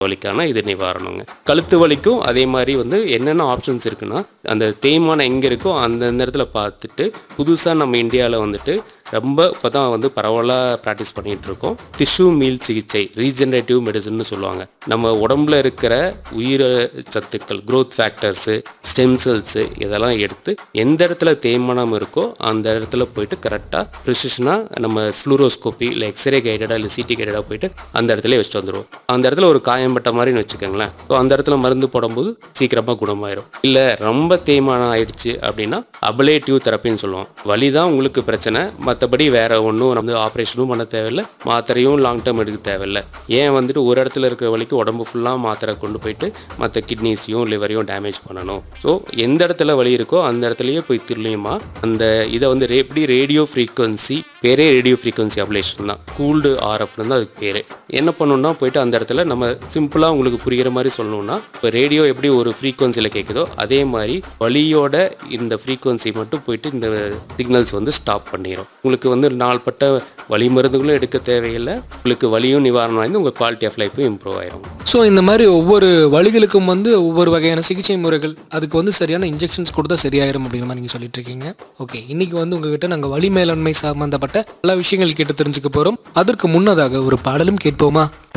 வலிக்கான இது நிவாரணங்க கழுத்து வலிக்கும் அதே மாதிரி வந்து என்னென்ன ஆப்ஷன்ஸ் இருக்குன்னா அந்த தேய்மானம் எங்கே இருக்கோ அந்த இடத்துல பார்த்துட்டு புதுசாக நம்ம இந்தியாவில் வந்துட்டு ரொம்ப இப்போ தான் வந்து பரவலாக ப்ராக்டிஸ் பண்ணிகிட்டு இருக்கோம் டிஷ்யூ மீல் சிகிச்சை ரீஜெனரேட்டிவ் மெடிசன்னு சொல்லுவாங்க நம்ம உடம்புல இருக்கிற உயிர சத்துக்கள் growth ஃபேக்டர்ஸு ஸ்டெம் செல்ஸு இதெல்லாம் எடுத்து எந்த இடத்துல தேய்மானம் இருக்கோ அந்த இடத்துல போயிட்டு கரெக்டாக ப்ரிசிஷனாக நம்ம ஃப்ளூரோஸ்கோப்பி இல்லை எக்ஸ்ரே கைடடாக இல்லை சிடி கைடடாக போயிட்டு அந்த இடத்துல வச்சுட்டு வந்துடுவோம் அந்த இடத்துல ஒரு காயம்பட்ட மாதிரின்னு வச்சுக்கோங்களேன் ஸோ அந்த இடத்துல மருந்து போடும்போது சீக்கிரமாக குணமாயிரும் இல்லை ரொம்ப தேய்மானம் ஆயிடுச்சு அப்படின்னா அபலேட்டிவ் தெரப்பின்னு சொல்லுவோம் வலி தான் உங்களுக்கு பிரச்சனை மற்றபடி வேற ஒன்றும் நம்ம ஆப்ரேஷனும் பண்ண தேவையில்லை மாத்திரையும் லாங் டேர்ம் எடுக்க தேவையில்லை ஏன் வந்துட்டு ஒரு இடத்துல இருக்கிற வலிக்கு உடம்பு ஃபுல்லாக மாத்திரை கொண்டு போயிட்டு மற்ற கிட்னிஸையும் லிவரையும் டேமேஜ் பண்ணணும் ஸோ எந்த இடத்துல வலி இருக்கோ அந்த இடத்துலயே போய் திருளியுமா அந்த இதை வந்து ரே- எப்படி ரேடியோ ஃப்ரீக்வன்சி பேரே ரேடியோ ஃப்ரீக்வன்சி அப்ளேஷன் தான் கூல்டு ஆர்எஃப்னு தான் அதுக்கு பேர் என்ன பண்ணணும்னா போயிட்டு அந்த இடத்துல நம்ம சிம்பிளாக உங்களுக்கு புரிகிற மாதிரி சொல்லணும்னா இப்போ ரேடியோ எப்படி ஒரு ஃப்ரீக்வன்சியில் கேட்குதோ அதே மாதிரி வலியோட இந்த ஃப்ரீக்வன்சி மட்டும் போயிட்டு இந்த சிக்னல்ஸ் வந்து ஸ்டாப் பண்ணிடும் உங்களுக்கு வந்து நாள்பட்ட வலி மருந்துகளும் எடுக்க தேவையில்லை உங்களுக்கு வலியும் நிவாரணம் ஆகி உங்கள் குவாலிட்டி ஆஃப் லைஃப்பும் இம்ப்ரூவ் ஆயிரும் ஸோ இந்த மாதிரி ஒவ்வொரு வழிகளுக்கும் வந்து ஒவ்வொரு வகையான சிகிச்சை முறைகள் அதுக்கு வந்து சரியான இன்ஜெக்ஷன்ஸ் கொடுத்தா சரியாயிரும் அப்படிங்கிற மாதிரி நீங்கள் சொல்லிட்டு இருக்கீங்க ஓகே இன்னைக்கு வந்து உங்ககிட்ட நாங்கள் வலி மேலாண்மை சம்பந்தப்பட்ட பல விஷயங்கள் கேட்டு தெரிஞ்சுக்க போகிறோம் அதற்கு முன்னதாக ஒரு பாடலும் கேட்போமா